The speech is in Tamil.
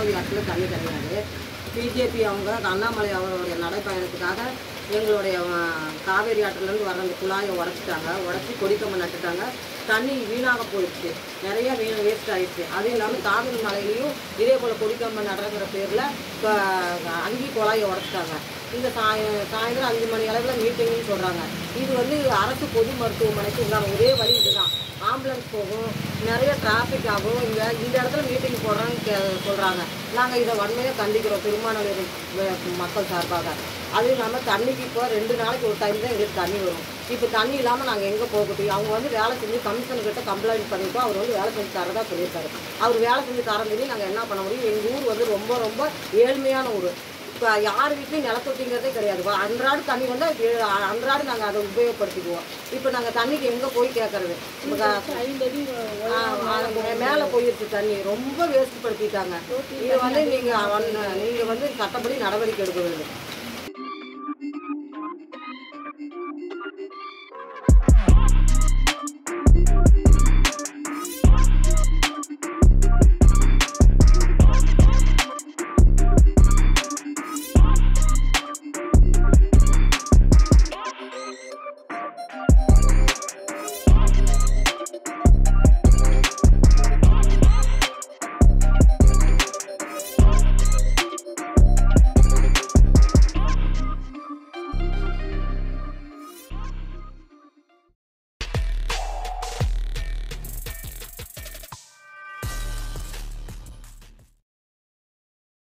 அமராவதி ஆற்றில் தண்ணி கிடையாது பிஜேபி அவங்க அண்ணாமலை அவருடைய நடைப்பயணத்துக்காக எங்களுடைய அஹ், காவேரி ஆற்றிலேருந்து வர அந்த குழாயை உடச்சிட்டாங்க உடச்சி கொடிக்கம்பு நட்டுட்டாங்க தண்ணி வீணாக போயிடுச்சு நிறைய வீண வேஸ்ட் ஆயிடுச்சு அதுவும் இல்லாமல் காவிரி மலையிலையும் இதே போல் கொடிக்கம்பு நடுறங்கிற பேரில் இப்போ அங்கி குழாயை உடச்சிட்டாங்க இந்த சாய சாயந்தரம் அஞ்சு மணி அளவில் மீட்டிங்னு சொல்கிறாங்க இது வந்து அரசு பொது மருத்துவமனைக்கு உண்டான ஒரே வழி இதுதான் ஆம்புலன்ஸ் போகும் நிறைய டிராஃபிக் ஆகும் இங்கே இந்த இடத்துல மீட்டிங் போடுறாங்க கே- சொல்றாங்க நாங்கள் இதை வன்மையாக கண்டிக்கிறோம் திருமாநகர் மக்கள் சார்பாக அதுவும் இல்லாமல் தண்ணிக்கு இப்போ ரெண்டு நாளைக்கு ஒரு டைம் தான் எங்களுக்கு தண்ணி வரும் இப்போ தண்ணி இல்லாமல் நாங்கள் எங்கே போக முடியும் அவங்க வந்து வேலை செஞ்சு கமிஷன் கிட்ட கம்ப்ளைண்ட் பண்ணிட்டோம் அவர் வந்து வேலை செஞ்சு தரதா சொல்லியிருக்காரு அவர் வேலை செஞ்சு தரந்தே நாங்கள் என்ன பண்ண முடியும் எங்கள் ஊர் வந்து ரொம்ப ரொம்ப ஏழ்மையான ஊர் இப்போ யார் வீட்லையும் நிலத்தொட்டிங்கிறதே கிடையாது இப்போ அன்றாடு தண்ணி வந்தால் இது அன்றாடு நாங்கள் அதை உபயோகப்படுத்திக்குவோம் இப்போ நாங்கள் தண்ணிக்கு எங்கே போய் கேட்கறது மேலே போயிருச்சு தண்ணி ரொம்ப வேஸ்ட் படுத்திட்டாங்க இது வந்து நீங்கள் நீங்கள் வந்து சட்டப்படி நடவடிக்கை எடுக்க வேண்டும்